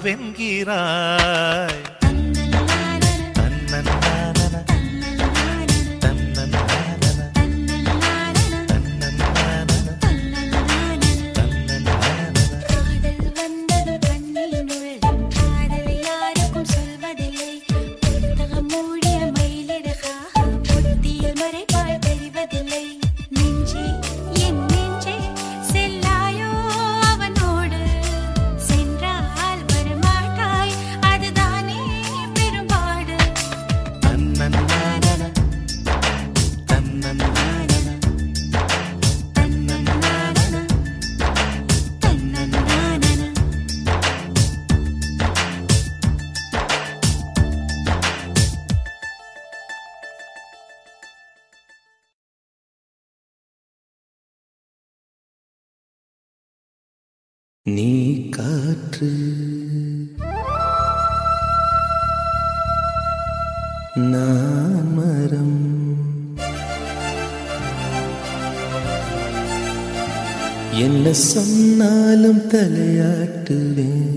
வென்கிறாய் தன்னன்னானன, தன்னன்னானன, தன்னன்னானன, தன்னன்னானன. காதல் வந்தது கண்ணில் முழலும் காதல் யாருக்கும் சொல்வதில்லை புத்தகம் மூடிய மயிலிறகாக புத்தியில் மறைப்பால் தெரிவதில்லை நெஞ்சே என் நெஞ்சே செல்லாயோ அவனோடு சென்றால் வரமாட்டாய் அதுதானே பெரும்பாடு தன்னன்னானன, தன்னன்னானன, தன்னன்னானன, தன்னன்னானன நீ காற்று நான் மரம் என்ன சொன்னாலும் தலையாட்டுவேன்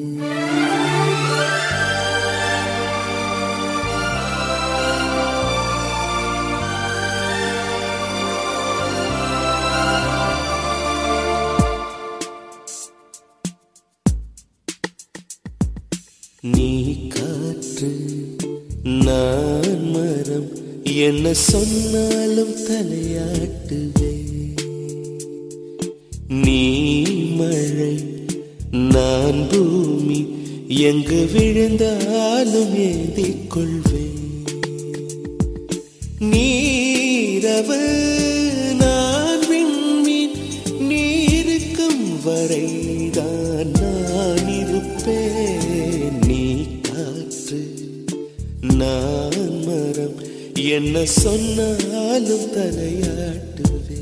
நீ காற்று நான் மரம் என்ன சொன்னாலும் தலையாட்டுவே நீ மழை நான் பூமி எங்கு விழுந்தாலும் ஏந்திக் கொள்வேன் நீரவு நான் விண்மீன் நீருக்கும் வரைதான் நான் இருப்பேன் நீ காற்று நான் மரம் என்ன சொன்னாலும் தலையாட்டுவேன்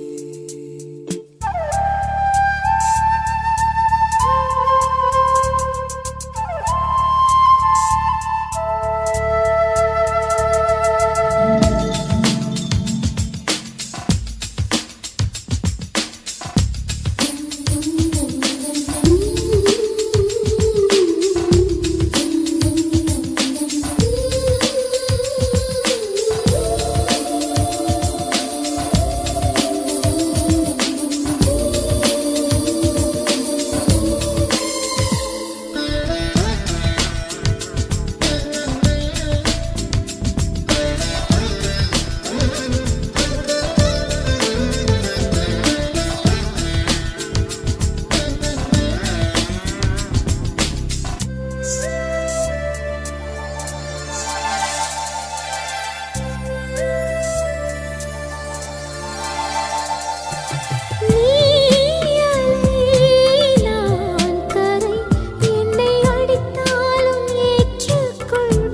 நான் கரை என்னை அடித்தாலும் ஏற்றுக்கொள்வேன்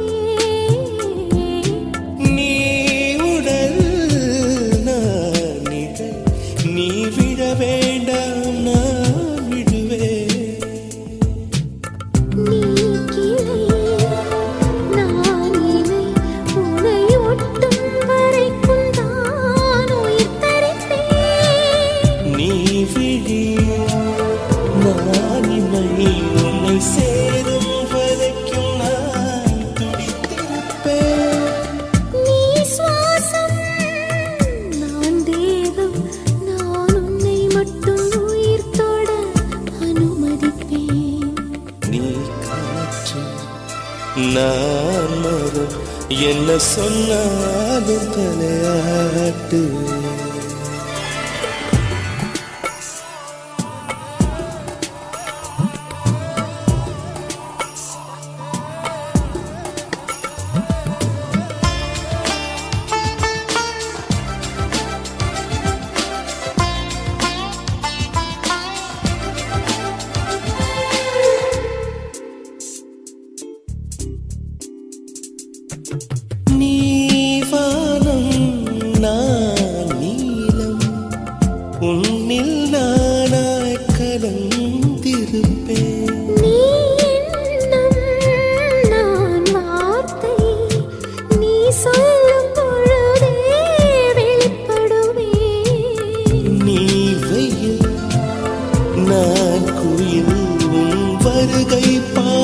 நீ உடல் நான் நிழல் நீ விழ வேண்டாம் நான் விடுவேன் நீ கிளை நான் இலை உனை ஒட்டும் வரைக்கும் தான் உயிர் தரிப்பேன் நீ விழி நான் இமை உன்னை சேரும் வரைக்கும் நான் துடித்திருப்பேன் நீ சுவாசம் நான் தேகம் நான் உன்னை மட்டும் உயிர் தொட அனுமதிப்பேன் நீ காற்று நான் மரம் என்ன சொன்னாலும் தலையாட்டு நீ வானம் நான் நீலம் உன்னில் நானாய் கலந்திருப்பேன் நீ எண்ணம் நான் வார்த்தை நீ சொல்லும் பொழுதே வெளிப்படுவேன் நீ வெயில் நான் குயில் உன் வருகை பா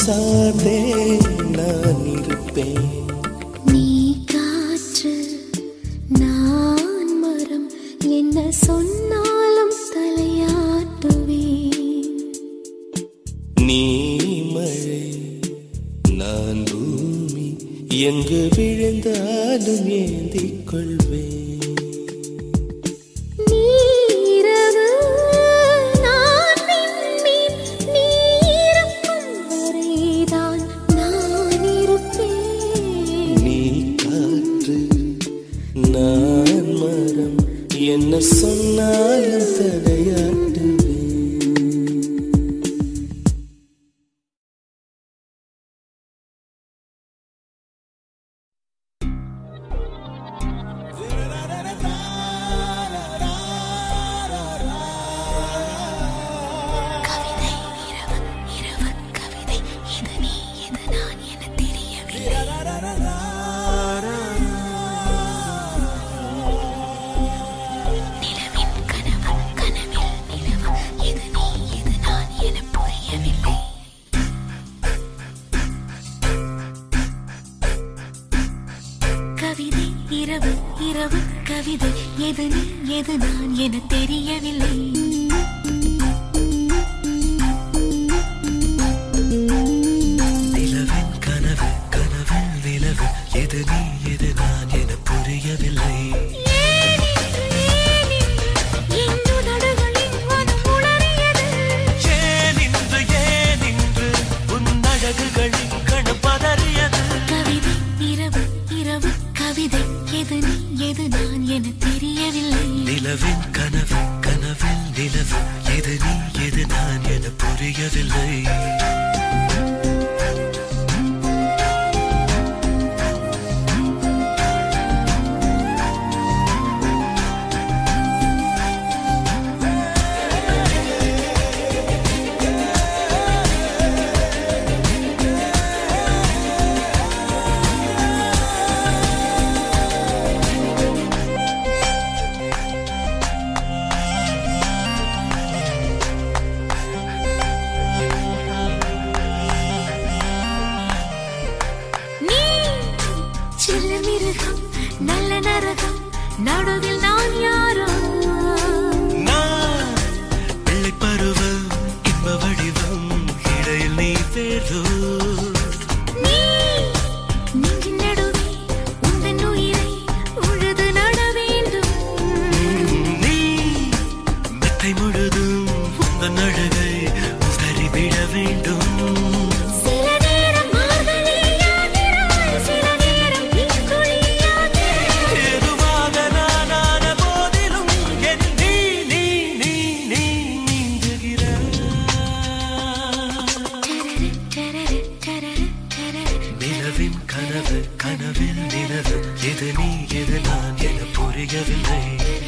சார்ந்தே நான் இருப்பேன் நீ காற்று நான் மரம் என்ன சொன்னாலும் தலையாட்டுவேன் நீ மழை நான் பூமி எங்கு விழுந்தாலும் ஏந்திக் கொள்வேன் நீரவு நான் விண்மீன் நீ இருக்கும் வரைதான் நான் இருப்பேன் நீ காற்று நான் மரம் என்ன சொன்னாலும் தடையாட்டுவேன் கவிதை இரவு இரவு கவிதை இது நீ இது நான் என தெரியவில்லை நிலவின் கனவு கனவில் நிலவு இது நீ இது நான் என புரியவில்லை கவிதை இரவு இரவு கவிதை எது நீ எது நான் என தெரியவில்லை நிலவின் கனவு கனவில் நிலவு எது நீ எது நான் என புரியவில்லை எங்கு நடுகளில் மனம் உளறியது ஏன் இன்று ஏன் இன்று உன் அழகுகளின் கண் பதறியது கவிதை இரவு இரவு கவிதை எது நீ எது நான் என தெரியவில்லை நிலவின் கனவு கனவில் நிலவு எது நீ எது நான் என புரியவில்லை நீ சிறு மிருகம் நல்ல நரகம் நடுவில் நான் யாரோ நான் பிள்ளை பருவம் இன்ப வடிவம் இடையில் நீ தேர்வோ நீ நெஞ்சின் நடுவே உந்தன் உயிரை உழுது நட வேண்டும் நீ மெத்தை முழுதும் உந்தன் அழகை உதறிவிட வேண்டும் சில நேரம் மார்கழியாகிறாய் சில நேரம் நீ குழியாகிறாய் எதுவாக நானான போதிலும் என் நீ நீ நீ நீ நீந்துகிறாய் டரரு, டரரு, டரரு, டரரு. நிலவின் கனவு கனவில் நிலவு எது நீ எது நான் என புரியவில்லை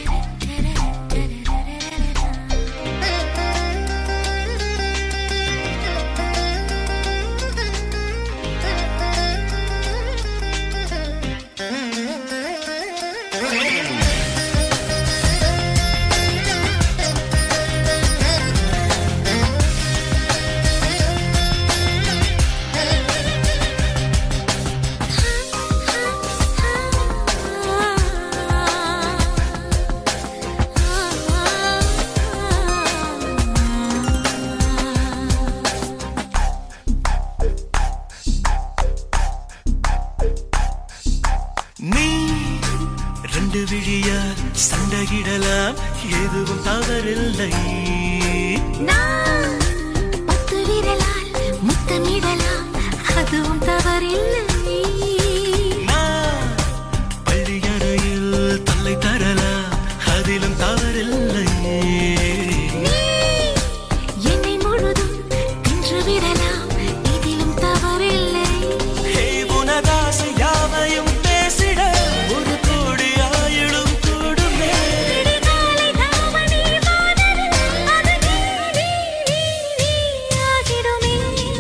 நீ ரெண்டு விழியால் சண்டையிடலாம் எதுவும் தவறில்லை நான் பத்து விரலால் முத்தமிடலாம் அதுவும் தவறில்லை நான் பள்ளியறையில் தொல்லை தரலாம் அதிலும் தவறில்லை நீ என்னை முழுதும் தின்று விடலாம் இதிலும் தவறில்லை ஹே, உனதாசை யாவையும் பேசிட ஒரு கோடி ஆயிடும் கூடுமே விடிகாலை தாவணி வானது, அது நீ, நீ, நீ, நீ ஆகிடுமே.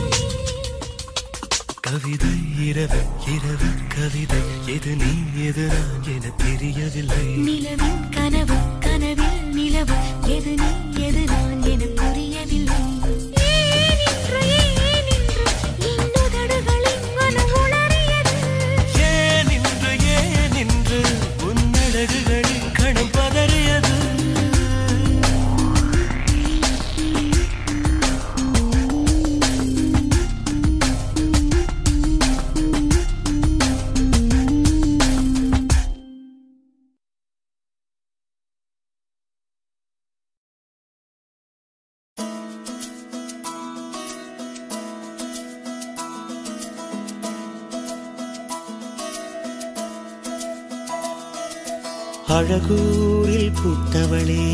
கவிதை இரவு இரவு கவிதை எது நீ எது நான் என தெரியவில்லை நிலவின் கனவு கனவில் நிலவு எது நீ எது நான் என புரியவில்லை ஏன் இன்று, ஏன் இன்று, அழகூரில் பூத்தவளே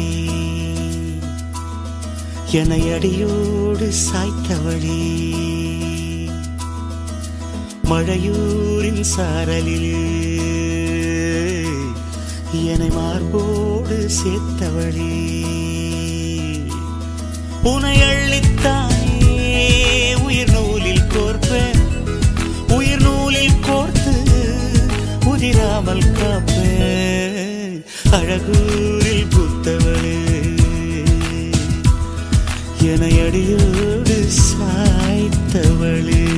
என்னை அடியோடு சாய்த்தவளே மழையூரின் சாரலிலே என்னை மார்போடு சேர்த்தவளே உனை அள்ளித்தானே உயிர் நூலில் கோர்ப்பேன் உயிர் நூலில் கோர்த்து உதிராமல் காப்பேன் அழகூரில் புத்தவளே என அடியோடு சாய்த்தவளே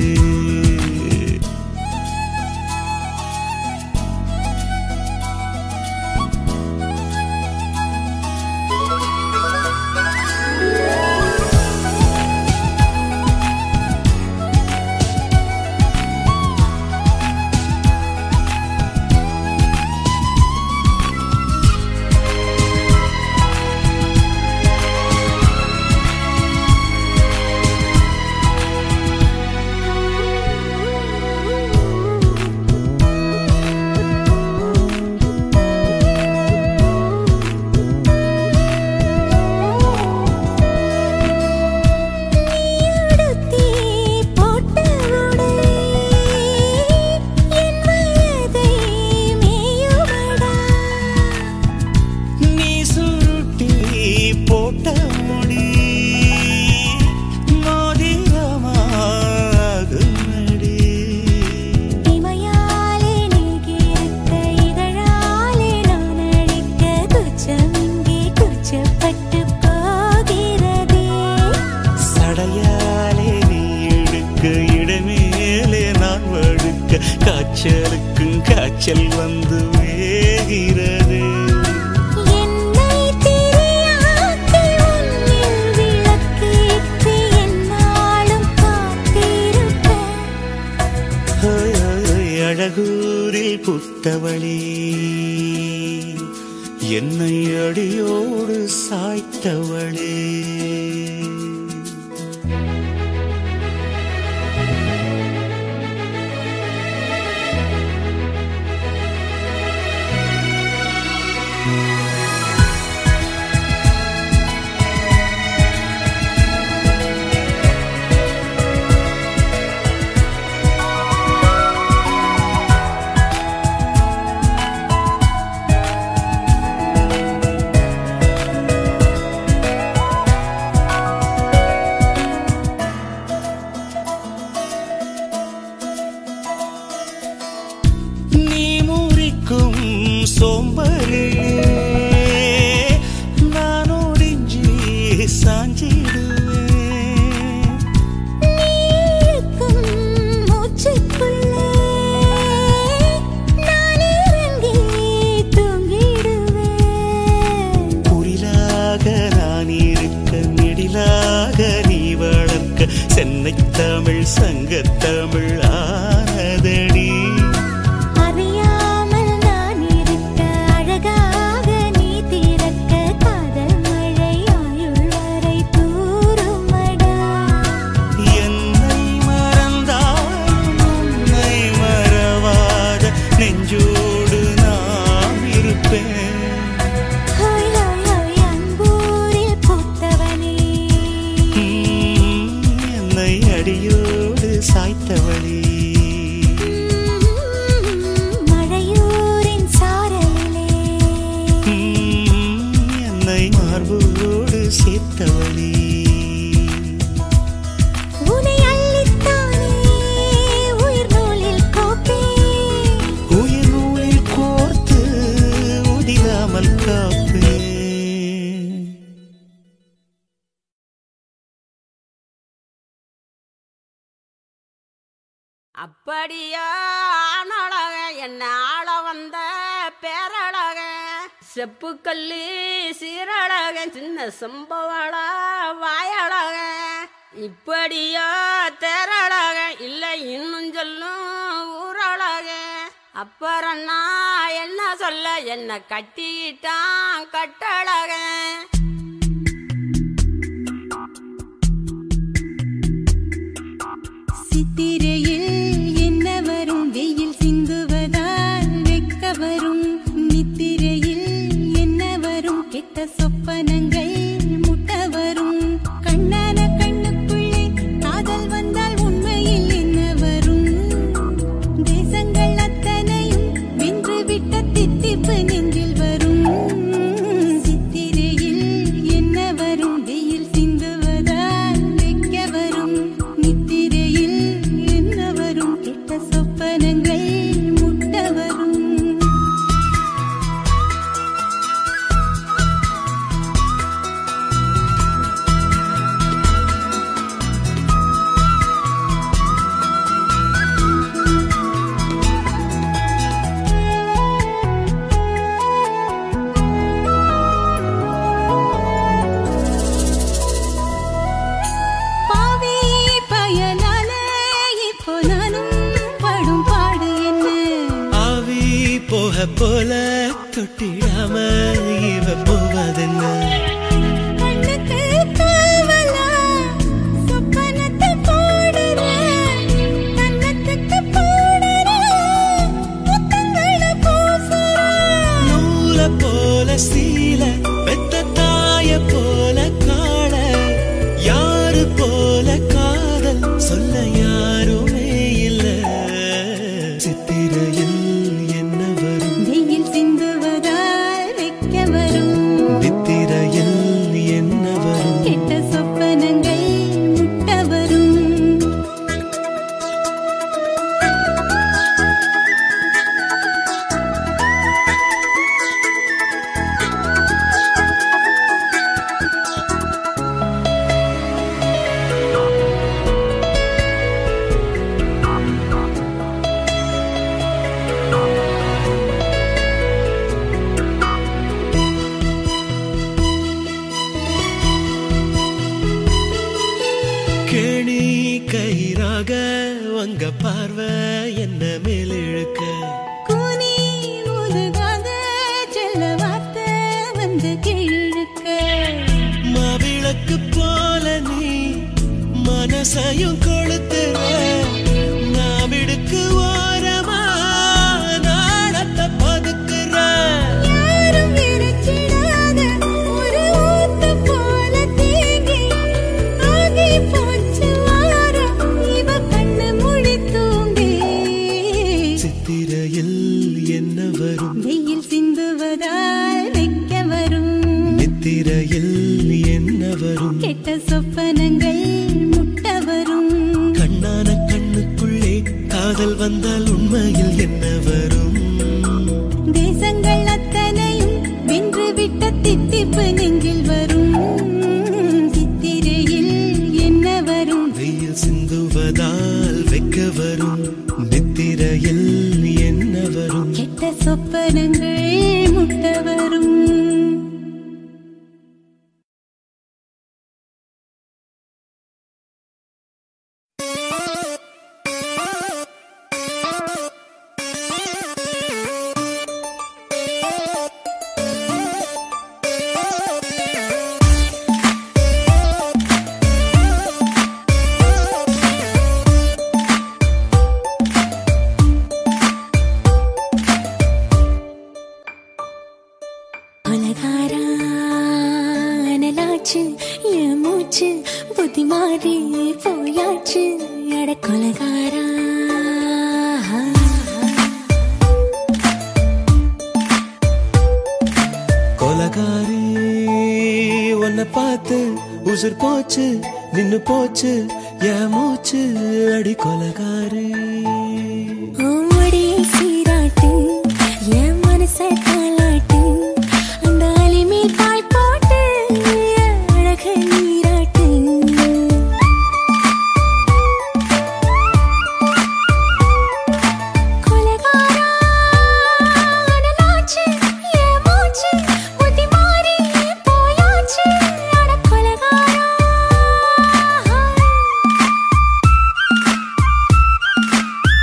நீடுத்தி போட்ட உடை என் வயதை மேயுமடா நீ சுருட்டி போட்ட முடி மோதிரமாகுமடி இமையாலே நீகிருக்க இதழாலே நான் அழைக்க துச்சம் இங்கே கூச்சப்பட்டு போகிறதே சடையாலே நீ எடுக்க இடமேலே நான் வடுக்க காய்ச்சலுக்கும் காய்ச்சல் வந்து வேகிறது என்னை திரியாக்கி உன்னில் விளக்கேற்றி என்னாலும் காத்திருப்பேன் ஹோய், ஹோய், ஹோய், அழகூரில் புத்தவளே என்னை அடியோடு சாய்த்தவளே நீ முறிக்கும் சோம்பலிலே நான் ஒடிஞ்சி சாஞ்சிடுவேன் நீக்கும் மூச்சுக்குள்ளே நான் இறங்கி தூங்கிடுவேன் குரிலாக நான் இருக்க நெடிலாக நீ வளர்க்க சென்னை தமிழ் சங்கத்தமிழ் ஆனதடி அறியாமல் நான் இருக்க அழகாக நீ திறக்க காதல் மழை ஆயுள் வரை தூருமடா என்னை மறந்தாலும் உன்னை மறவாத நெஞ்சோடு நான் இருப்பேன் ஹோய் ஹோய் ஹோய் அன்பூரில் பூத்தவனே உம், என்னை அடியோடு சாய்த்தவளே மழையூரின் சாரலிலே உம், என்னை மார்போடு சேர்த்தவளே உனை அள்ளித்தானே உயிர் நூலில் கோப்பே உயிர் நூலில் கோர்த்து உதிராமல் காப்பேன் அப்படியா ஆனழக என்ன ஆள வந்த பேரழக செப்புக்கல்லி சீரழக சின்ன சம்பவள வாயழக இப்படியா தேரழக இல்லை இன்னும் சொல்லும் ஊரழக அப்புறம் நான் என்ன சொல்ல என்ன கட்டிக்கிட்டான் கட்டழகன் சித்திரையில் என்ன வரும் வெயில் சிந்துவதால் வெக்க வரும் நித்திரையில் கெட்ட சொப்பனங்கள் முட்ட வரும் கண்ணான கண்ணுக்குள்ளே காதல் வந்தால் உண்மையில் என்ன வரும் தேசங்கள் அத்தனையும் வென்று விட்ட தித்திப்பு நெஞ்சில் வரும் சித்திரையில் என்ன வரும் வெயில் சிந்துவதால் வைக்க வரும் நித்திரையில் என்ன வரும் கெட்ட சொப்பனங்கள் முட்ட வரும் பாவி பயனால இப்போ நானும் படும் பாடு என்ன ஆவி போக போல தொட்டிடாம இவ போவதென்ன கண்ணுக்கு காவலா சொப்பனத்தை போடுற கண்ணத்துக்கு போடுற முத்தங்களை பூசுற நூல போல சீல பெத்த தாய போல காண யாரு போல காதல் சொல்ல யாருமே இல்ல சித்திரையில் என்ன வரும் வெயில் சிந்துவதால் வைக்க வரும் நித்திரையில் என்ன வரும் கெட்ட சொப்பனங்கள் முட்ட வரும் கேணி கயிறாக உங்க பார்வை என்ன மேலிழுக்க கூனி முதுகாத செல்ல வார்த்தை வந்து கீழிழுக்க மாவிளக்கு போல நீ மனசையும் கொளுத்துற நாவிடுக்கு ஓரமா நாடத்தை பதுக்குற யாரும் இறைச்சிடாத ஒரு ஊத்து போல தேங்கி ஆகி போச்சு வாரம் இவ கண்ணு முழி தூங்கி சித்திரையில் என்ன வரும் வெயில் சிந்துவதால் வைக்க வரும் நித்திரையில் என்ன வரும் கெட்ட சொப்பனங்கள் முட்ட வரும் கண்ணான கண்ணுக்குள்ளே காதல் வந்தால் உண்மையில் என்ன வரும் தேசங்கள் அத்தனையும் வென்று விட்ட தித்திப்பு நெஞ்சில் வரும் சித்திரையில் என்ன வரும் வெயில் சிந்துவதால் வைக்க வரும் நித்திரையில் என்ன வரும் கெட்ட சொப்பனங்கள் முட்ட வரும் உலகாரா அனலாச்சு என் மூச்சு புத்தி மாறி போயாச்சு எட கொலகாரா கொலகாரி உன்னை பார்த்து உசுர் போச்சு நின்னு போச்சு என் மூச்சு அடி கொலகாரி ஓடி சீராட்டு என் மனச தாளாட்டு அந்த அலிமே பாய் போட்டு என் அழக நீராட்டு கொலகாரா அனலாச்சு என் மூச்சு புத்தி மாறி போயாச்சு அட கொலகாரா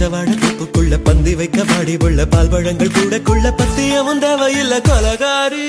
பச்சவாழ தோப்புக்குள்ள பந்தி வைக்க வாடி உள்ள பால் பழங்கள் கூடக்குள்ள பத்தியமும் தேவையில்லை கொலகாரி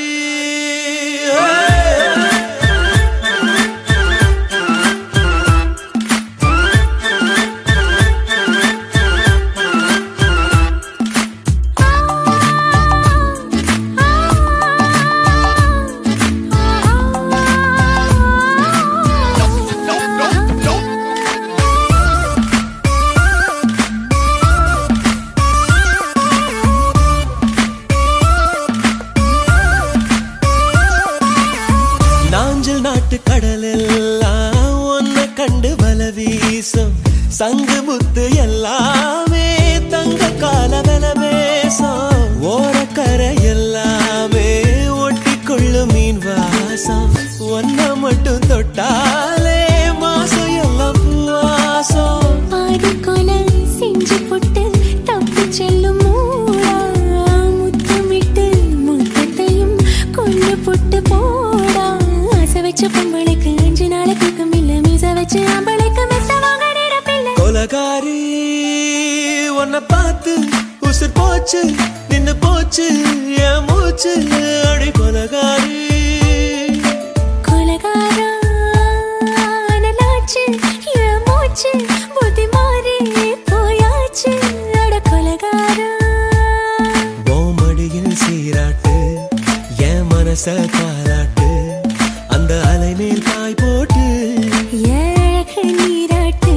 நாஞ்சில் நாட்டு கடலெல்லாம் ஒன்ன கண்டு வல வீசும் சங்கு முத்து எல்லாமே தங்க கால வெல பேசும் ஓரக்கரை எல்லாமே ஒட்டிக்கொள்ளும் மீன் வாசம் ஒன்ன மட்டும் தொட்டாலே மாசம் எல்லாம் பூவாசம் பாதிக்கொலை செஞ்சு புட்டு தப்பி செல்லும் மூடா முத்தமிட்டு முத்தத்தையும் கொண்டு புட்டு போடா ஆசை வச்ச பொம்பளைக்கு அஞ்சு நாள் தூக்கம் இல்ல மீச வச்சு ஆம்பளைக்கு மெத்த வாங்க நிடப்பில்லை கொலகாரி உன்னை பார்த்து உசுர் போச்சு நின்னு போச்சு என் மூச்சு அடி கொலகாரி கொலகாரா அனலாச்சு என் மூச்சு புத்தி மாறி போயாச்சு அட கொலகாரா மடியில் சீராட்டு என் மனச காலாட்டு அந்த அலை மேல் பாய் போட்டு ஏழக நீராட்டு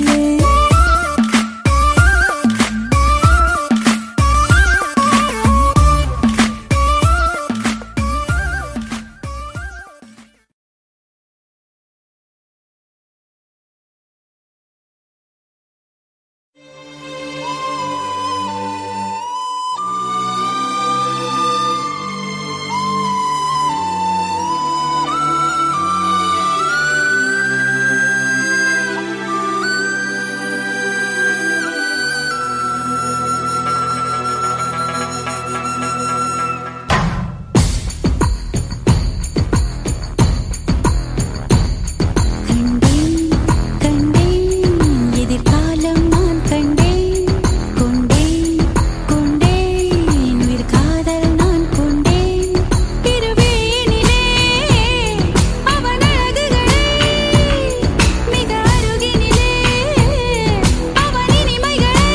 கண்டேன் கண்டேன் எதிர்காலம் நான் கண்டேன் கொண்டேன் கொண்டேன் உயிர் காதல் நான் கொண்டேன் திருவேனிலே அவன் அழகுகளை மிக அருகினிலே அவன் இனிமைகளை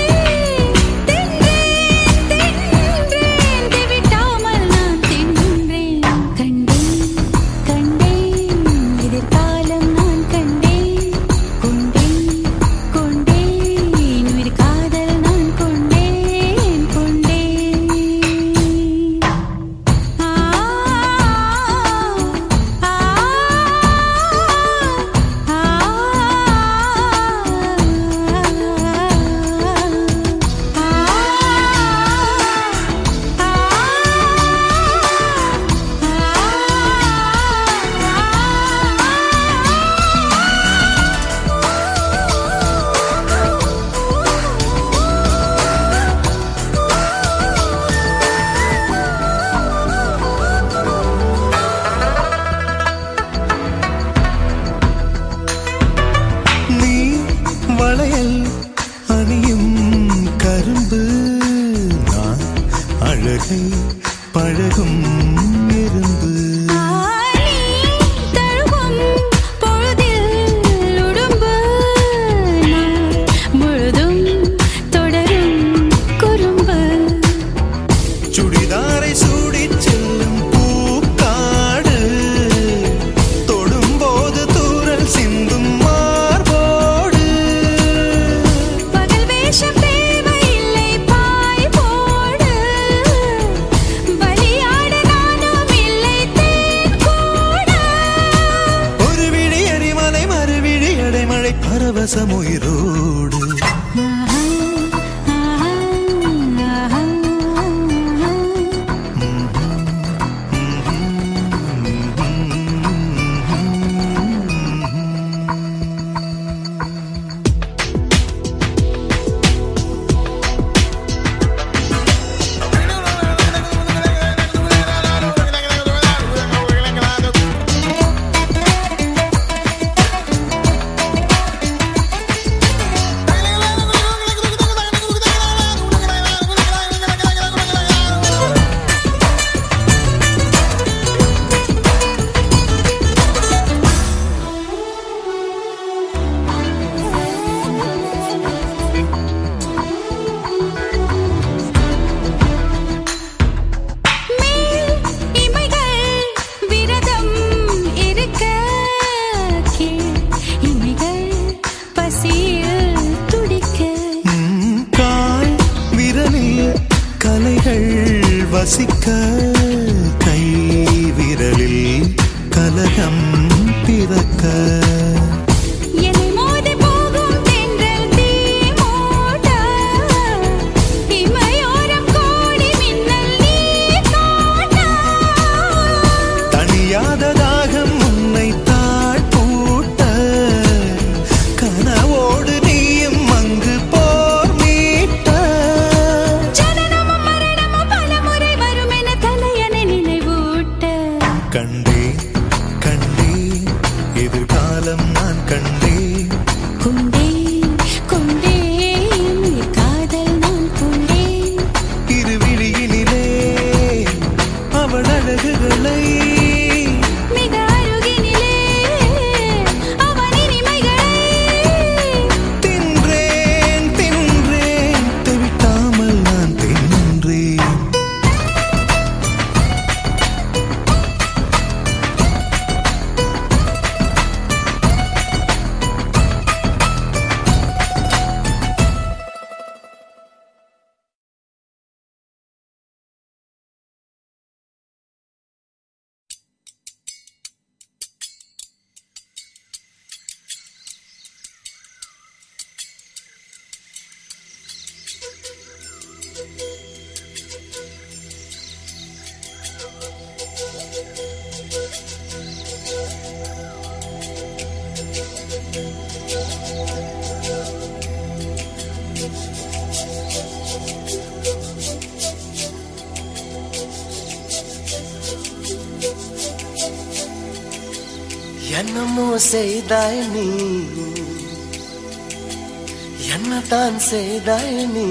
தின்றேன் தின்றேன் திவிட்டாமல் நான் தின்றேன் கண்டேன் கண்டேன் எதிர்காலம் நான் கண்டேன் கொண்டேன் கொண்டேன் உயிர் காதல் நான் கொண்டேன் கொண்டேன் ஆ நீ வளையல் அணியும் கரும்பு நான் அழகை பழகும் எறும்பு ஆனி தழுவும் பொழுதில் உடும்பு நான் முழுதும் தொடரும் குறும்பு சுடிதாரை சூடிச் செல்லும் பூக்காடு தொடும்போது தூரல் சிந்தும் மார்போடு பகல் வேஷம் தேவையில்லை பாய் போடு பலியாட நானும் இல்லை தேன் கூட ஒரு விழி எரிமலை மறுவிழி அடைமழை பரவசம் உயிரோடு ஆஹா ஆஹா ஆஹா Thank வசிக்க கை விரலில் கலகம் பிறக்க என்னை மோதி போகும் தென்றல் தீமோட்ட இமையோரம் கோடி மின்னல் நீ காட்ட தணியாத தாகம் உன்னை தாழ்பூட்ட கனவோடு நீயும் அங்கு போர் மீட்ட ஜனனமும் மரணமும் பலமுறை வரும் என தலையணை நினைவூட்ட கண்டேன் கண்டேன் எதிர்காலம் நான் கண்டேன் கொண்டேன் கொண்டேன் உயிர் காதல் நான் கொண்டேன் இரு விழியினிலே அவள் அழகுகளை மிக அருகினிலே அவன் இனிமைகளை தின்றேன் தின்றேன் தெவிட்டாமல் நான் தின்றேன் என்னமோ செய்தாய் நீ என்னதான் செய்தாய் நீ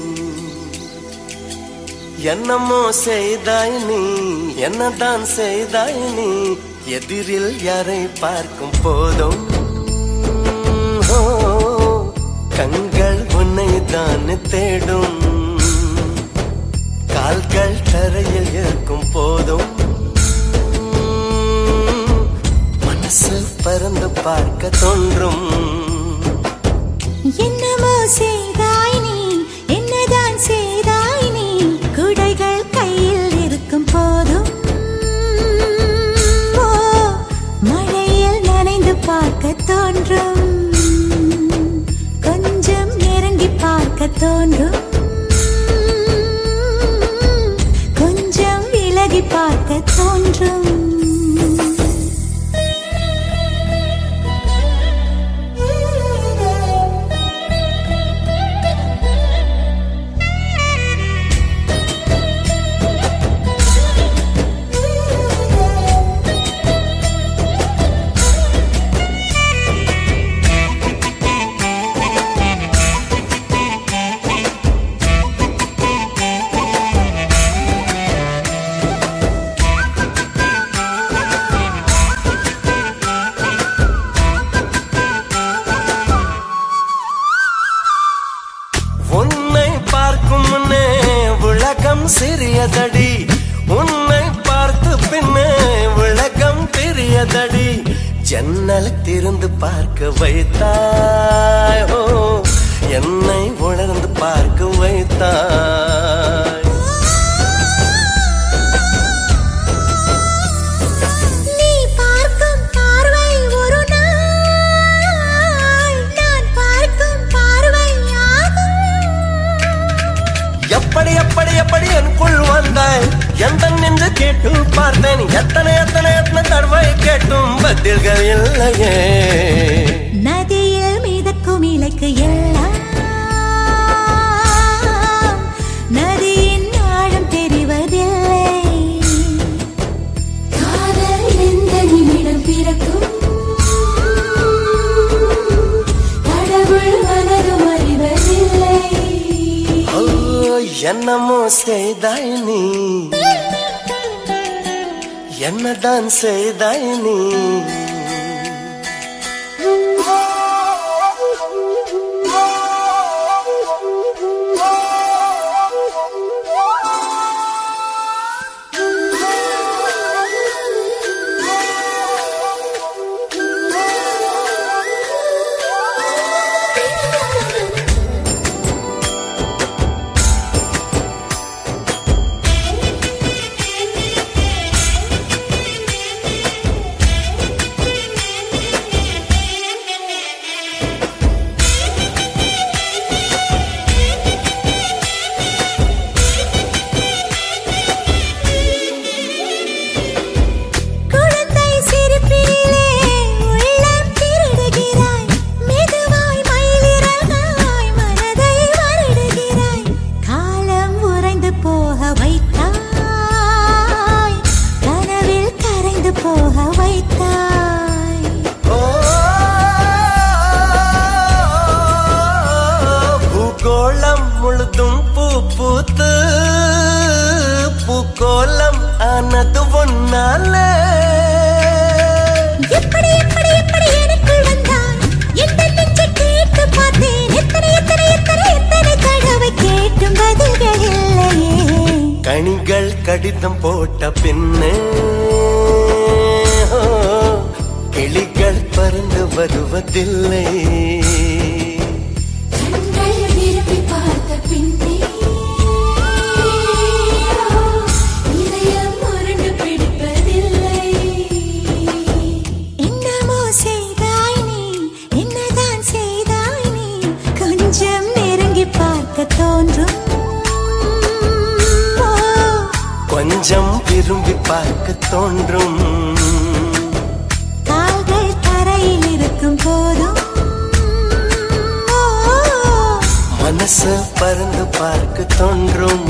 என்னமோ செய்தாய் நீ என்னதான் செய்தாய் நீ எதிரில் யாரை பார்க்கும் போதும் ஓ, கண்கள் உன்னை தான் தேடும் கால்கள் தரையில் இருக்கும் போதும் மனசு பறந்து பார்க்க தோன்றும் என்னமோ செய்தாய் நீ என்னதான் செய்தாய் நீ குடைகள் கையில் இருக்கும் போதும் ஓ, மழையில் நனைந்து பார்க்க தோன்றும் கொஞ்சம் நெருங்கி பார்க்க தோன்றும் கொஞ்சம் விலகி பார்க்க தோன்றும் உன்னை பார்க்கும் முன்னே உலகம் சிறியதடி உன்னை பார்த்து பின்னே உலகம் பெரியதடி ஜன்னல் திறந்து பார்க்க வைத்தாய் ஓ என்னை உணர்ந்து பார்க்க வைத்தாய் நீ பார்க்கும் பார்வை ஒரு நாள் நான் பார்க்கும் பார்வையாகும் எப்படி எப்படி எப்படி எனக்குள் வந்தாய் எந்த நின்று கேட்டு பார்த்தேன் எத்தனை எத்தனை எத்தனை தடவை கேட்டும் பதில்கள் இல்லையே நதியில் மிதக்கும் இலைக்கு எல்லாம் நதியின் ஆழம் தெரிவதில்லை காதல் எந்த நிமிடம் பிறக்கும் கடவுள் மனதும் அறிவதில்லை ஓ, என்னமோ செய்தாய் நீ என்னதான் செய்தாய் நீ ஆ முழுதும் பூ பூத்து பூக்கோலம் ஆனது ஒன்னால எப்படி எப்படி எப்படி எனக்குள் வந்தாய் எந்த நெஞ்சை கேட்டு பார்த்தேன் எத்தனை எத்தனை எத்தனை எத்தனை தடவை கேட்டும் பதில்கள் இல்லையே கனிகள் கடிதம் போட்ட பின்னே ஓ, கிளிகள் பறந்து வருவதில்லை கண்கள் விரும்பி பார்த்த பின்னே இதயம் முரண்டு பிடிப்பதில்லை என்னமோ செய்தாய் நீ என்னதான் செய்தாய் நீ கொஞ்சம் நெருங்கி பார்க்க தோன்றும் ஓ, கொஞ்சம் விரும்பி பார்க்க தோன்றும் கால்கள் தரையில் இருக்கும் போதும் ஓ, மனசு பறந்து பார்க்க தோன்றும்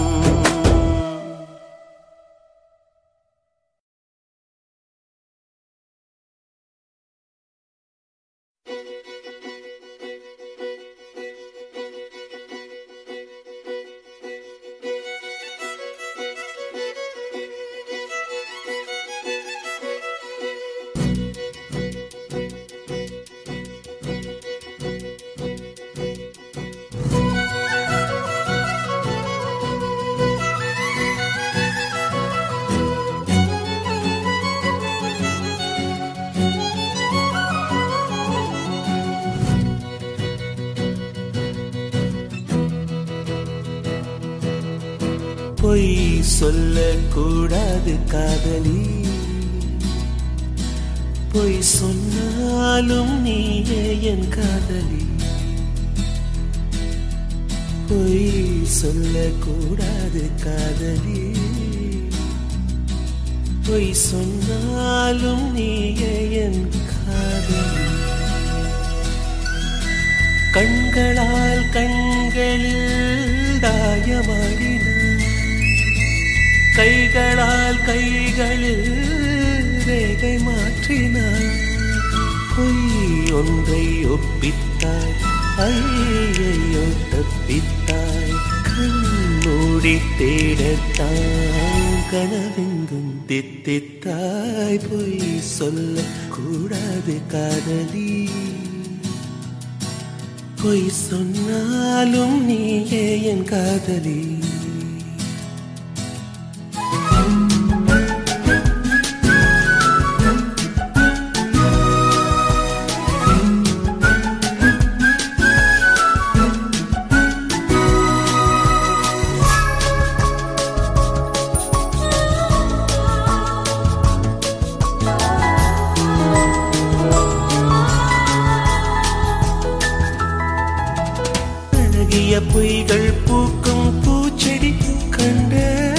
பொய் சொல்லக்கூடாது காதலி பொய் சொன்னாலும் நீயே என் காதலி பொய் சொல்லக்கூடாது காதலி பொய் சொன்னாலும் நீயே என் காதலி கண்களால் கண்களில் தாயமாடினார் கைகளால் கைகளில் ரேகை மாற்றினார் பொய் ஒன்றை ஒப்பித்தாய் ஐயையோ தப்பித்தாய் கண்மூடி தேடத்தான் கனவெங்கும் தித்தித்தாய் பொய் சொல்ல கூடாது காதலி பொய் சொன்னாலும் நீயே என் காதலி அழகிய பொய்கள் பூக்கும் பூச்செடி கண்ட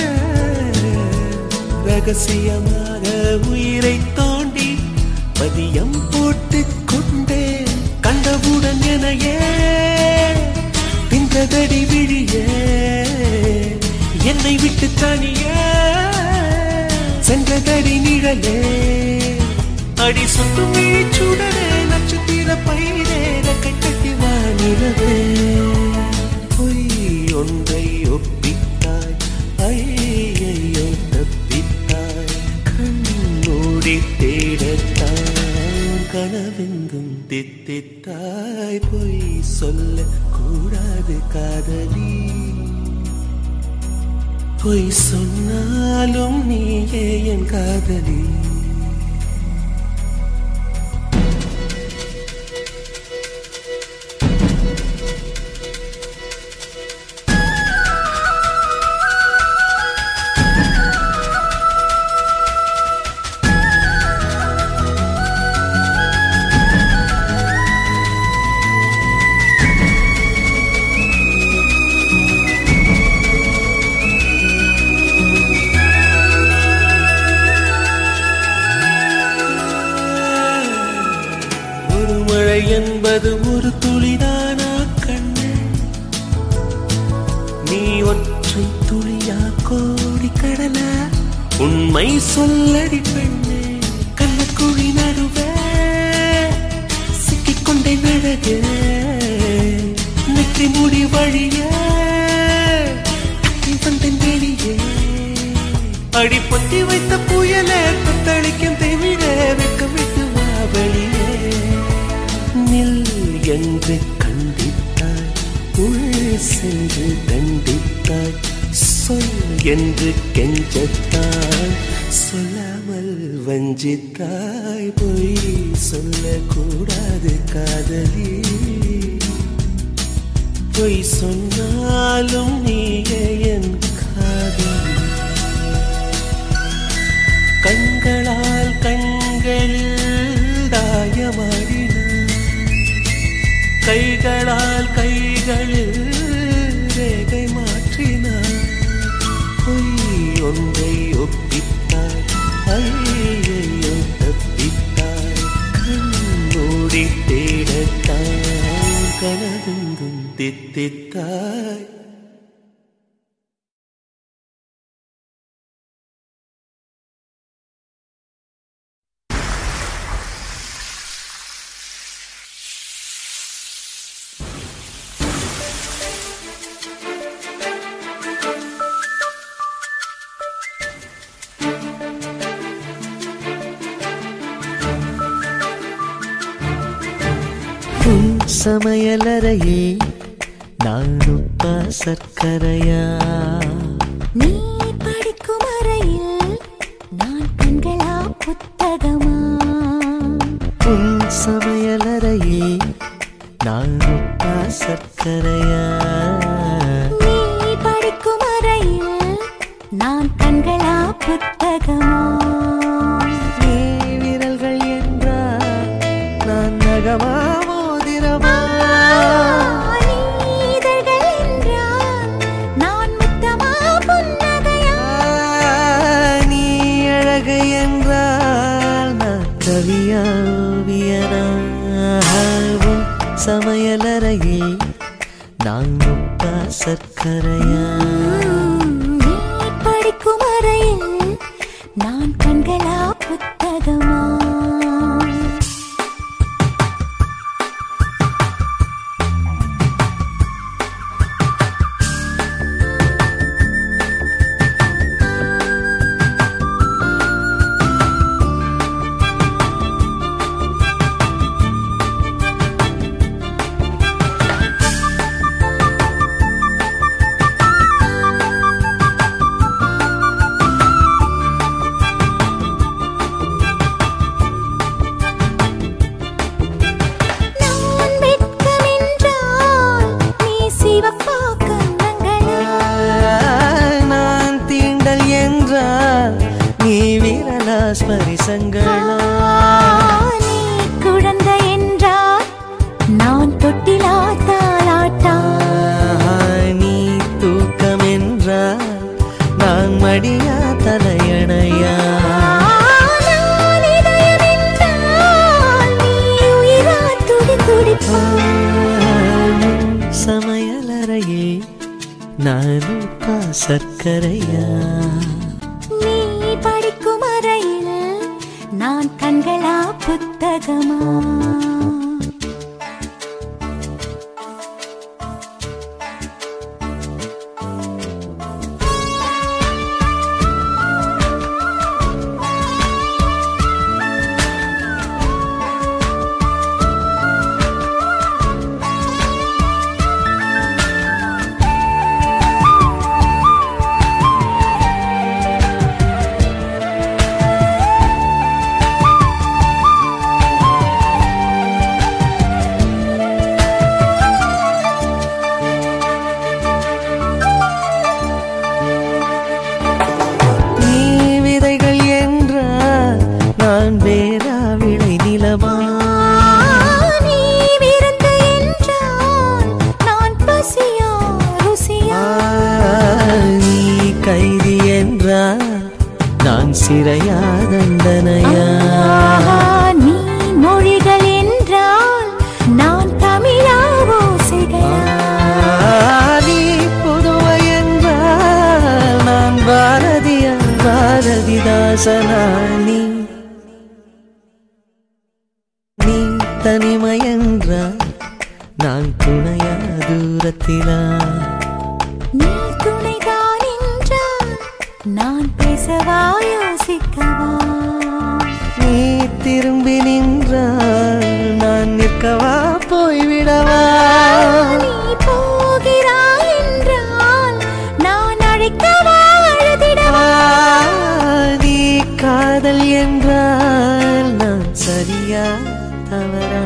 ரகசியமாக உயிரை தோண்டி பதியம் போட்டுக் கொண்டே கண்டவுடன் எனையே தின்றதடி விழியே என்னை விட்டு தனியே சென்றதடி நிழலே அடி சுட்டும் சுடரே நட்சத்திர பயிரே ரெக்கை கட்டி வானிலவே பொய் ஒன்றை ஒப்பித்தாய் ஐயையோ தப்பித்தாய் கண்ணூடி தேடத்தான் கனவெங்கும் தித்தித்தாய் பொய் சொல்ல கூடாது காதலி பொய் சொன்னாலும் நீயே என் காதலி ஒரு மழை என்பது ஒரு துளிதானா கண்ணு நீ ஒற்றை துளியா கோடி கடலா உண்மை சொல்லடி பெண்ணே கண்ணக்குழி நடுவே சிக்கிக்கொண்டே நழகு நெற்றி முடி வழியே அடி பொத்தி வைத்த புயலே தத்தளிக்கும் திமிழ வெட்கம் விட்டு வா வெளியே நில் என்று கண்டித்தாய் உள் சென்று தண்டித்தாய் சொல் என்று கெஞ்சத்தாய் சொல்லாமல் வஞ்சித்தாய் பொய் சொல்லக்கூடாது காதலி பொய் சொன்னாலும் நீயே என் காதலி கண்களால் கண்களில் தாயமாடினார் கைகளால் கைகளில் ரேகை மாற்றினார் பொய் ஒன்றை ஒப்பித்தாய் ஐயையோ தப்பித்தாய் கண்மூடி தேடத்தாய் கனவெங்கும் தித்தித்தாய் உன் சமையலறையே நானுப்பா சர்க்கரையா நீ படிக்கும் அறையில் நான் கண்களா புத்தகமா உன் சமையலறையே நானுப்பா சர்க்கரையா நீ படிக்கும் அறையில் நான் கண்களா புத்தகமா நீ விரல்கள் என்றால் நான் நகமா மோதிரமா நீ இதழ்கள் என்றால் நான் முத்தமா புன்னகையா நீ அழகு என்றால் நான் கவியா ஓவியனா உன் சமையலறையே நான் உப்பா சர்க்கரையா நீ படிக்கும் அறையில் நான் கண்களா புத்தகமா நான் வெட்கமென்றால் நீ சிவப்பா கன்னங்களா நான் தீண்டல் என்றால் நீ விரலா ஸ்பரிசங்களா நீ குழந்தை என்றால் நான் தொட்டிலா தாளாட்டா நீ தூக்கம் என்றால் நான் மடியா தலையணையா நான் இதயம் என்றால் நீ உயிரா துடி துடிப்பா சமையலறையே நானும் பா சர்க்கரையா நீ படிக்கும் அறையில் நான் கண்களா புத்தகமா நீ விதைகள் என்றால் நான் வேறா விளை நிலமா நீ விருந்து என்றால் நான் பசியா ருசியா நீ கைதி என்றால் நான் சிறையா தண்டனையா ஆஹா, நீ மொழிகள் என்றால் நான் தமிழா ஓசைகளா நீ புதுவை என்றால் நான் பாரதியா பாரதிதாசனா நீ நீ தனிமை என்றால் நான் துணையா தூரத்திலா நீ துணைதான் என்றால் நான் பேசவா யோசிக்கவா நீ திரும்பி நின்றால் நான் நிற்கவா போய்விடவா நீ போகிறாய் என்றால் நான் அழைக்கவா அழுதிடவா நீ காதல் என்றால் நான் சரியா தவறா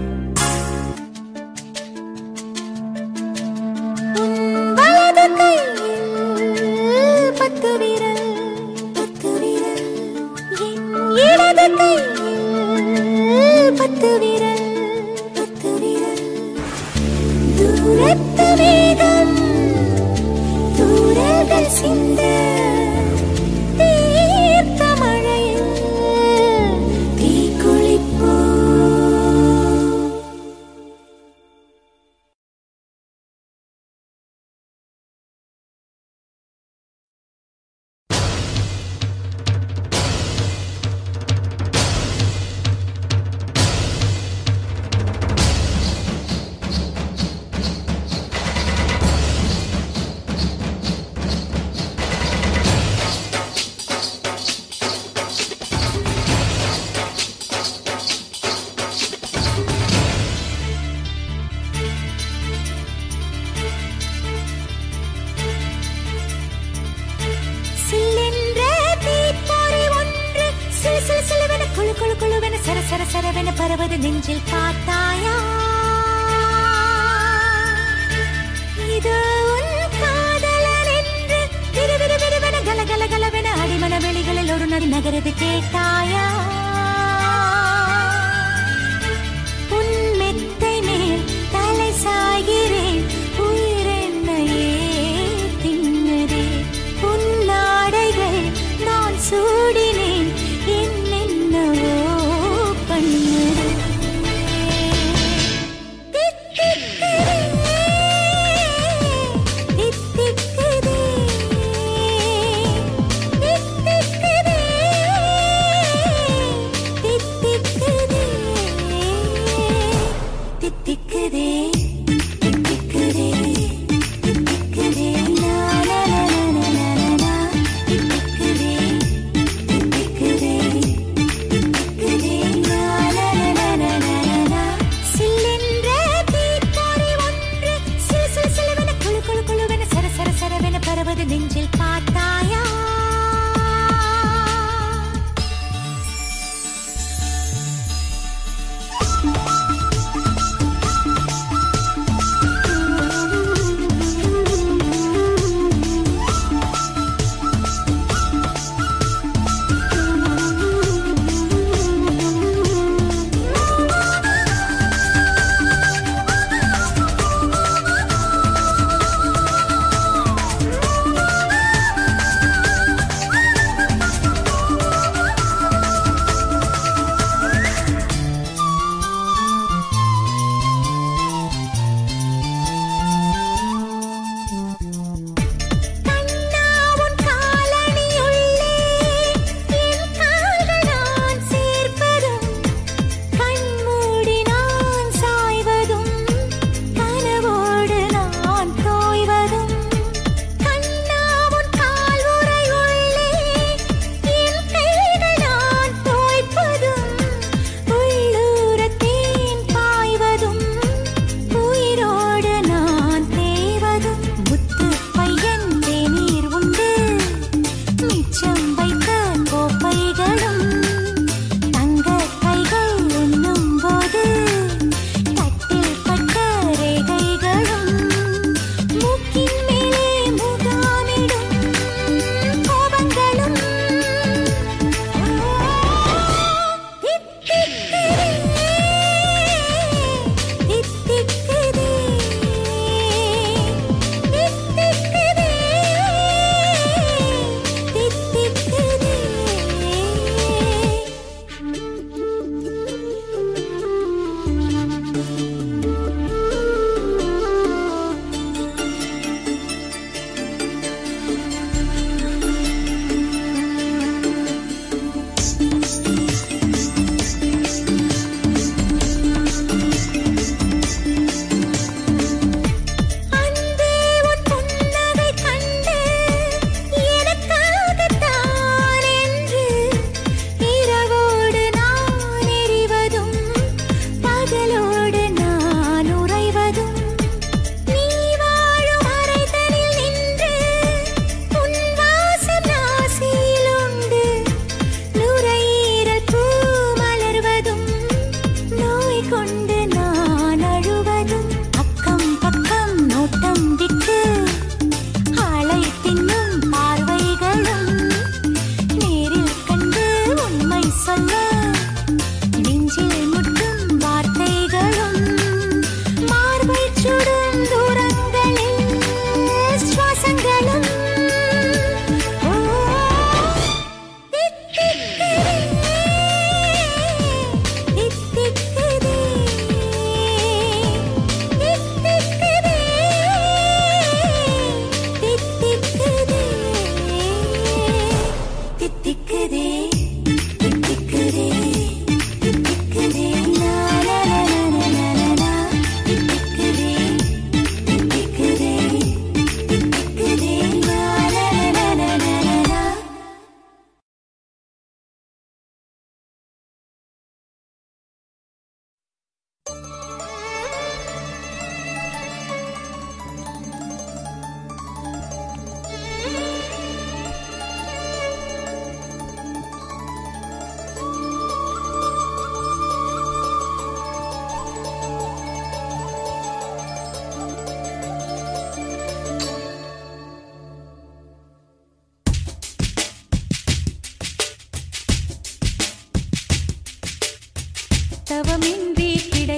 வலது கையில் பத்து விரல் பத்து விரல் என் இடது கையில் பத்து விரல் பத்து விரல் தூரத்து வேகம் தூரங்கள் சிந்த தீர்த்த மழையில் தீக்குளிப்போ சில்லென்ற தீப்பொறி ஒன்று சிலு சிலு சிலுவென குழு குழு குழுவென சர சர சரவென பரவது நெஞ்சில் பார்த்தாயா இது உன் காதலன் என்று விறு விறு விறுவென கல கல கலவென அடிமன வெளிகளில் ஒரு நதி நகரது கேட்டாயா உன் மெத்தை மேல் தலை சாய்கிறேன் உயிரென்னையே தின்னதே உன் நாடைகள் நான் சூடினேன் என்னென்னவோ பண்ணதே தித்திக்குதே, தித்திக்குதே, தித்திக்குதே,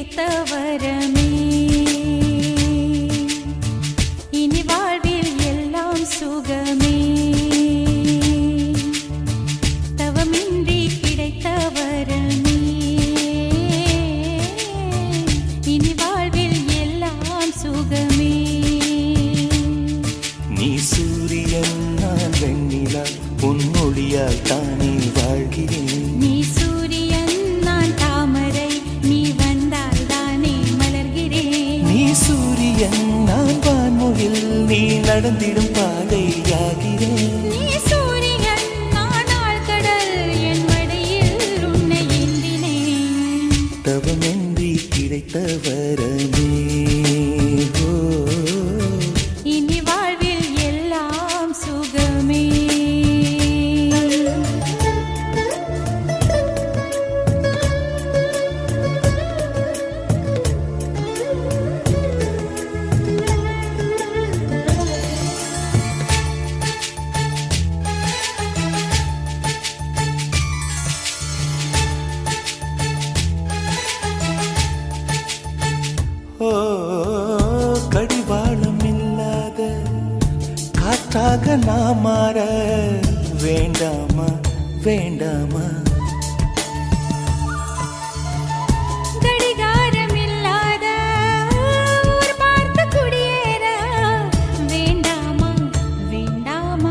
கிடைத்த வரமே இனி வாழ்வில் எல்லாம் சுகமே தவமின்றி கிடைத்த வரமே இனி வாழ்வில் எல்லாம் சுகமே நீ சூரியன் நான் வெண்ணிலா உன்னொழியால் தானே வாழ்கிறேன் நீ சூரியன் நான் தாமரை நீ வந்தால் தானே மலர்கிறேன் நீ சூரியன் நான் வான்முகில் நீ நடந்திடும் பாதையாகிறேன் நீ சூரியன் நான் ஆழ்கடல் என் மடியில் உன்னை ஏந்தினேன் தவமின்றி கிடைத்த வரமே ஓ, இனி வாழ்வில் எல்லாம் சுகமே ஓ கடிவாளம் இல்லாத காற்றாக நான் மாற வேண்டாமா வேண்டாமா கடிகாரம் இல்லாத ஊர் பார்த்து குடியேற வேண்டாமா வேண்டாமா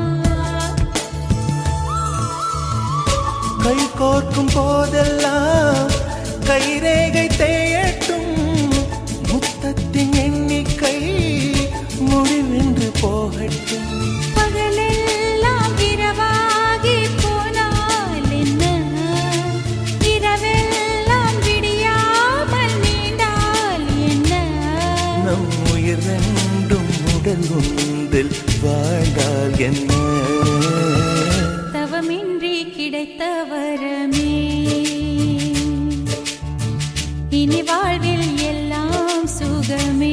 கை கோர்க்கும் போதெல்லாம் கைரேகை தேயட்டும் முத்தத்தின் எண்ணிக்கை முடிவென்று போகட்டும் பகலெல்லாம் இரவாகி போனால் என்ன இரவெல்லாம் விடியாமல் நீண்டால் என்ன நம் உயிர் ரெண்டும் உடல் உந்தில் வாழ்ந்தால் என்ன தவமின்றி கிடைத்த வரமே இனி வாழ்வில் எல்லாம் சுகமே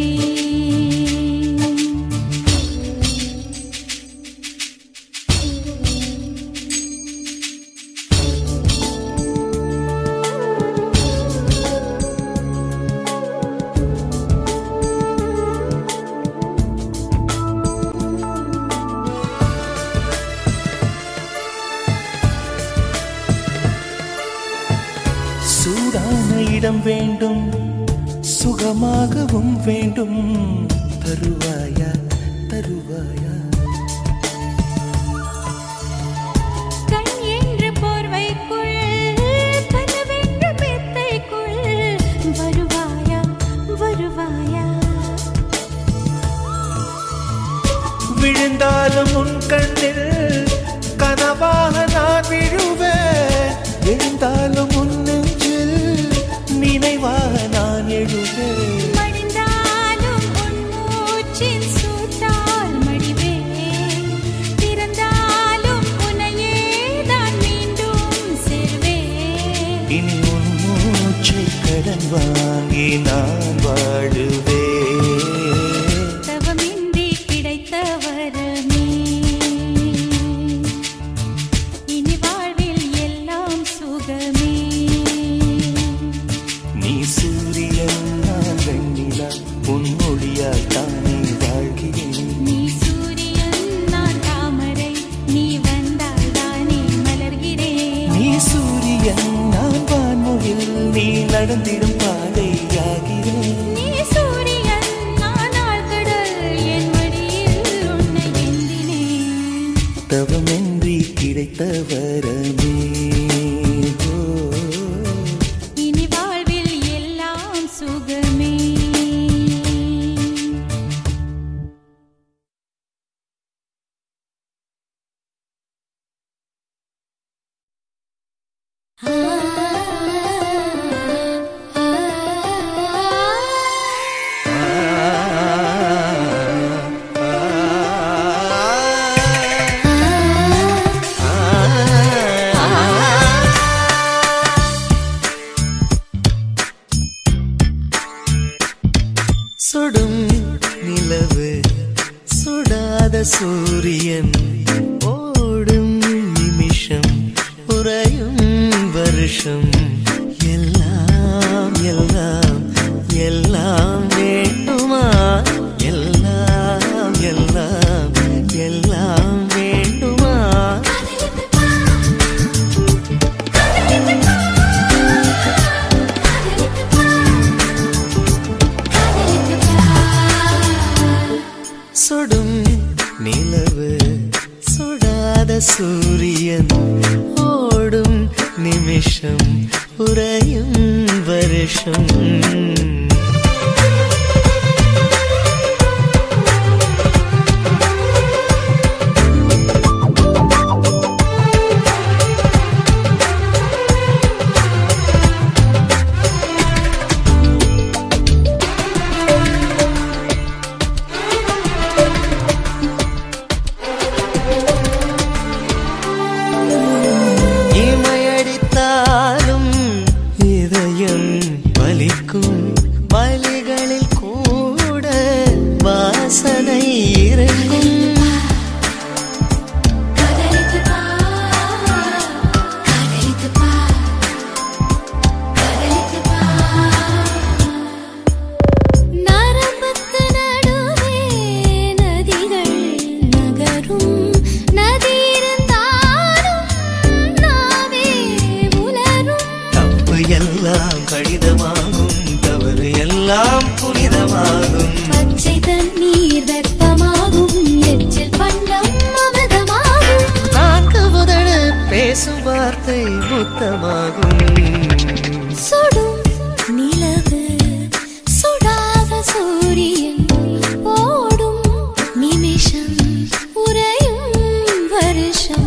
சூடான இடம் வேண்டும் சுகமாகவும் வேண்டும் தருவாயா தருவாயா கண் என்ற போர்வைக்குள் கனவென்ற மெத்தைக்குள் வருவாயா வருவாயா விழுந்தாலும் உன் கண்ணில் கனவாக நான் விழுவேன் எழுந்தாலும் உன் நெஞ்சில் நினைவாக நான் எழுவேன் மடிந்தாலும் உன் மூச்சின் சூட்டால் மடிவேன் திறந்தாலும் உன்னையே தான் மீண்டும் சேர்வேன் இனி உன் மூச்சை கடன் வாங்கி நான் வாழுவேன் தவமின்றி கிடைத்த வரமே இனி வாழ்வில் எல்லாம் சுகமே நீ சூரியன் நான் வெண்ணிலா உன் மொழியால் தானே வாழ்கிறேன் நீ சூரியன் நான் தாமரை நீ வந்தால் தானே மலர்கிறேன் நீ சூரியன் நான் வான்முகில் நீ நடந்திடும் பாதையாகிறேன் நீ சூரியன் நான் ஆழ்கடல் என் மடியில் உன்னை ஏந்தினேன் தவமின்றி கிடைத்த வரமே ஓ, இனி வாழ்வில் எல்லாம் சுகமே சுடும் நிலவு சுடாத சூரியன் ஓடும் நிமிஷம் உறையும் வருஷம் எல்லாம் எல்லாம் எல்லாம் வேண்டுமா எல்லாம் எல்லாம் எல்லாம் வேண்டுமா சுடும் நிலவு சுடாத சூரியன் ஓடும் நிமிஷம் உறையும் வருஷம் இமையடித்தாலும் இதயம் வலிக்கும் வலிகளில் கூட வாசனை இருக்கும் நரம்புக்கு நடுவே நதிகள் நகரும் நதி இருந்தாலும் நாவே உலரும் தப்பு எல்லாம் கடிதமாகும் தவறு எல்லாம் புனிதமாகும் பச்சை தண்ணீர் வெப்பமாகும் எச்சில் பண்டம் அமிர்தமாகும் நான்கு முதல் பேசும் வார்த்தை புத்தமாகும் சுடும் நிலவு சுடாத சூரியன் ஓடும் நிமிஷம் உறையும் வருஷம்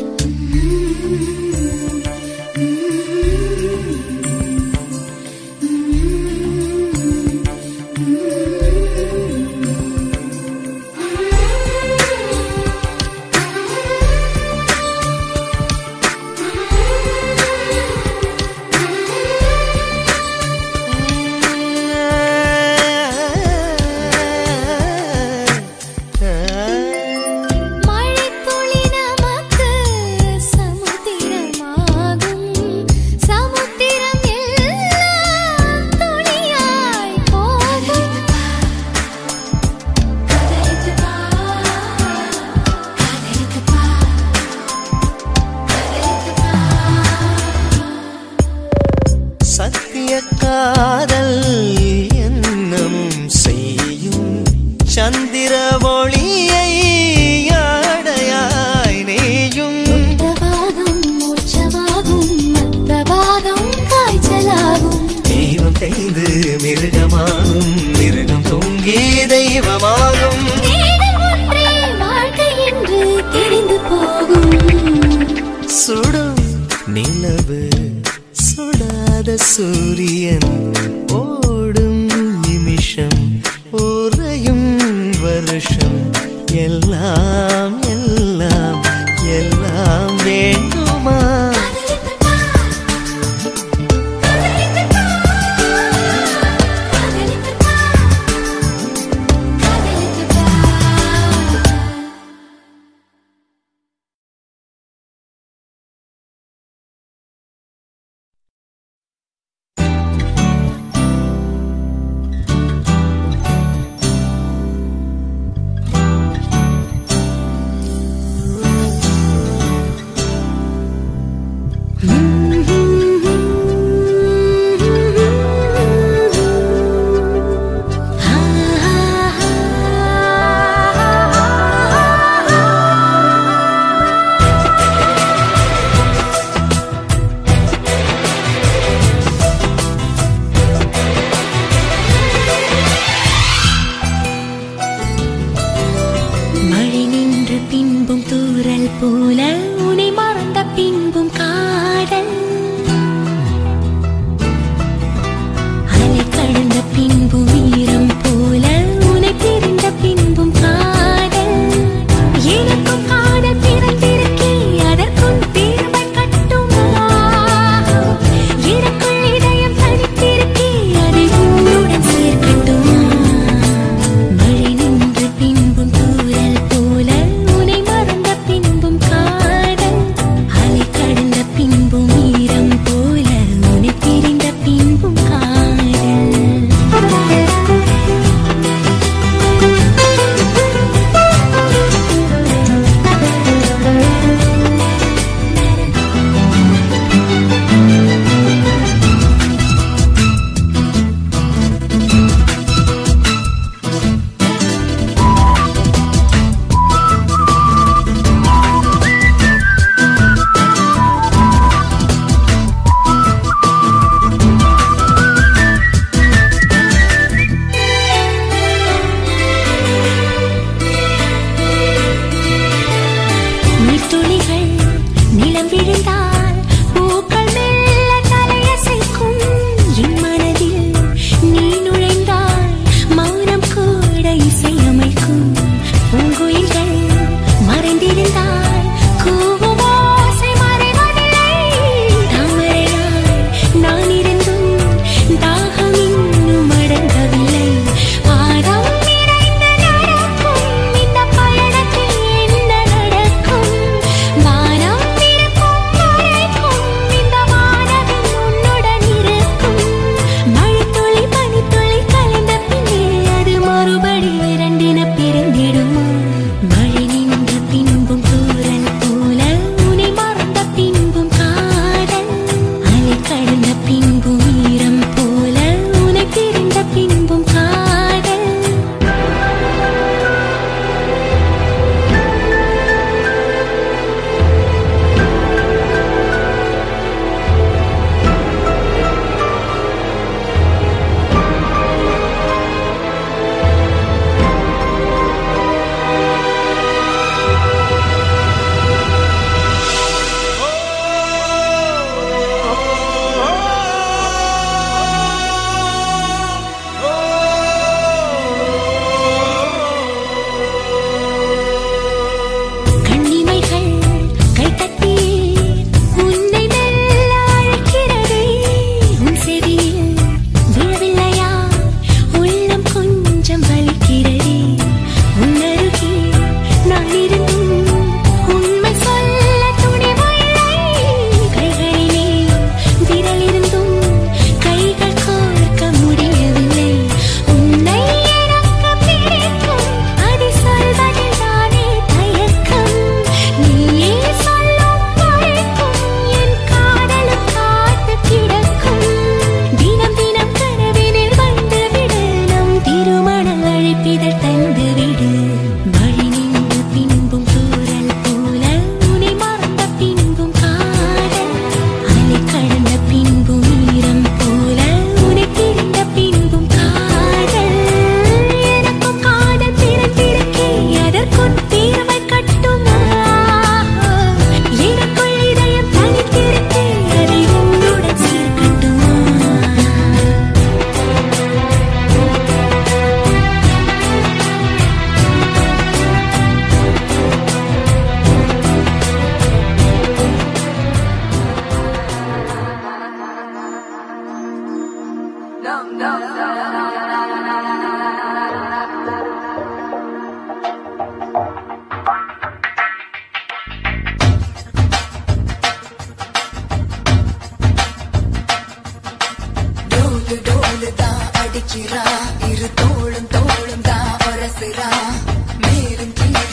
மழைத்துளி நமக்கு சமுத்திரமாகும் சமுத்திரம் எல்லாம் துளியாய் போகும் சத்திய காதல் என்னமும் செய்யும் சந்திர ஒளியை ஆடையாய் நெய்யும் பிரபாதம் மூச்சமாகும் பிரபாதம் காய்ச்சலாகும் தெய்வம் தெய்து மிருகமாகும் மிருகம் தொங்கி தெய்வமாகும் தேடல் ஒன்றே வாழ்க்கை என்று தெரிந்து போகும் சுடும் நிலவு சுடாத சூரியன் ஓடும் நிமிஷம் உறையும் வருஷம் எல்லாம் எல்லாம் எல்லாம் வேண்டுமா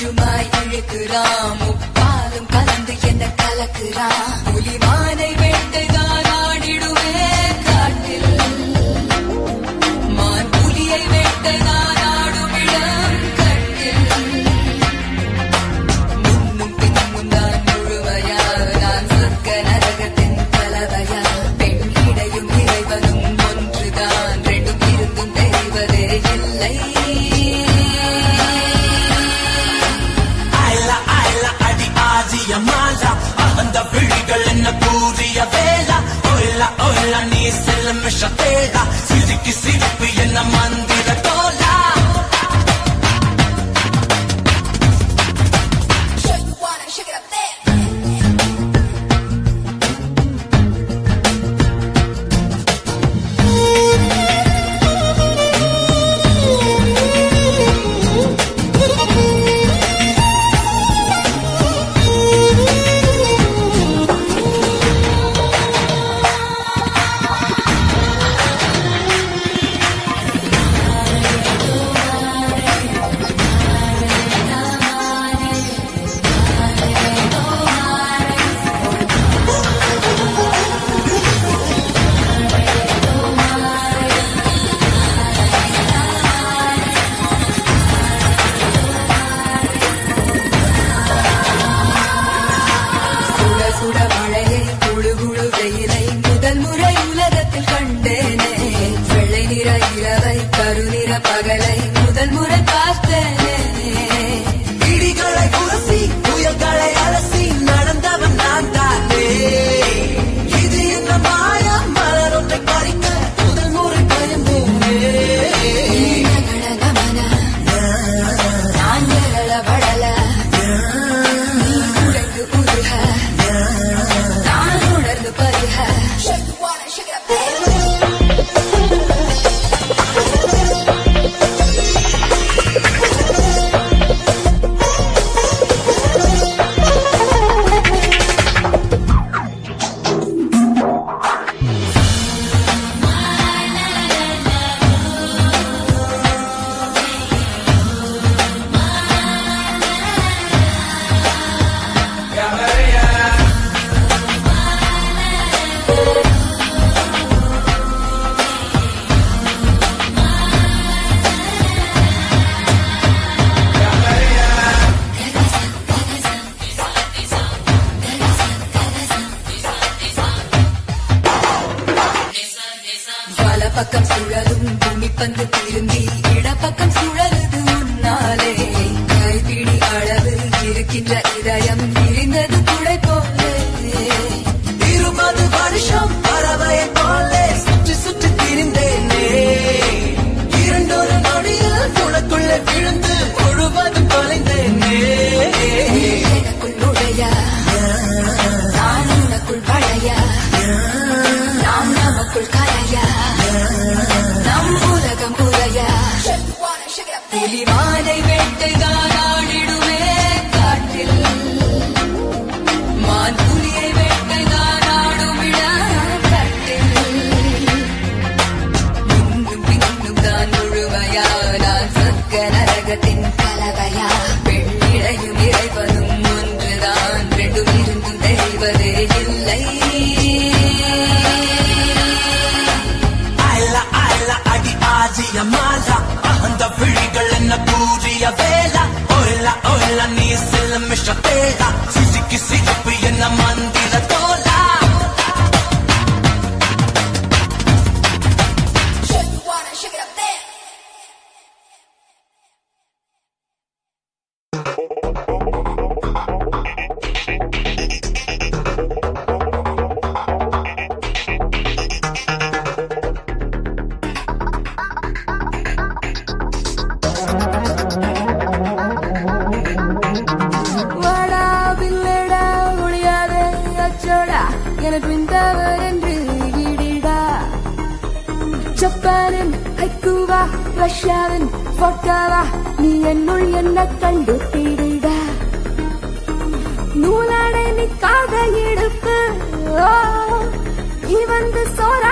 நீருமாய் இழுக்கிறான் முப்பாலும் கலந்து என்ன கலக்குறான் புலிமானை வேட்டைதான் ஆடிடுவேன் காட்டில் மான் புலியை வேட்டைதான் ஆடும் இடம் கட்டில் முன்னும் பின்னும் தான் முழுமையா நான் சொர்க்க நரகத்தின் கலவையா பெண் இடையும் இறைவனும் ஒன்றுதான் ரெண்டும் இருந்தும் தெரிவதே இல்லை ஆயில ஆயில அடி ஆதிய மாலா அந்த விழிகள் என்ன கூறிய வேலா ஒயில ஒயில நீ செல்லும் விஷத்தேடா சிரிக்கு சிரிப்பு என்ன மந்திர தோலா சுட சுட மழையை குழு குழு வெயிலை முதல் முறை உலகத்தில் கண்டேனே வெள்ளை நிற இரவை கருநிற பகலை முதல் முறை பார்த்தேனே இடிகளை உரசி புயல்களை அலசி நடந்தவன் நான் தானே இது என்ன மாயா மலர் ஒன்றை பறிக்க முதல் முறை பயந்தேனே நகன நான் எழல வளல நீ உழைந்து உருக நான் உணர்ந்து பருக வல பக்கம் சுழலும் பூமி பந்து திரும்பி இடப்பக்கம் சுழலுது உன்னாலே கைப்பிடி அளவு இருக்கின்ற இதயம் விரிந்தது துளை போலே இருபது வருஷம் பறவையை போல சுற்றி சுற்றி திரிந்தேனே இரண்டொரு நொடியில் உனக்குள்ள விழுந்து முழுவதும் தொலைந்தேனே எனக்குள் நுழைய நான் உனக்குள் வளைய நாம் நமக்குள் கலைய நம் உலகம் புலைய புலிமானை வேட்டைதான் ஆடிடுவே காட்டில் மான் புலியை வேட்டைதான் ஆடும் இடம் கட்டில் முன்னும் பின்னும் தான் முழுமையா நான் சொர்க்க நரகத்தின் கலவையா பெண்ணிடையும் இறைவனும் ஒன்றுதான் ரெண்டும் இருந்தும் தெரிவதே இல்லை ஆயில ஆயில அடி ஆதிய மாலா அந்த விழிகள் என்ன கூறிய வேலா ஒயில ஒயில நீ செல்லும் விஷத்தேடா சிரிக்கு சிரிப்பு என்ன மந்திர தோலா வாடா பில்லடா ஒளியாதே அச்சோடா எனக்கு விந்தவர் என்று ஈடிடா ஜப்பானின் ஹைக்குவா ரஷ்யாவின் vodkaவா நீ என்னுள் என்ன கண்டு தேடிடா நூலாடை நிக்காத இடுப்பு ஓ, நீ வந்து சோற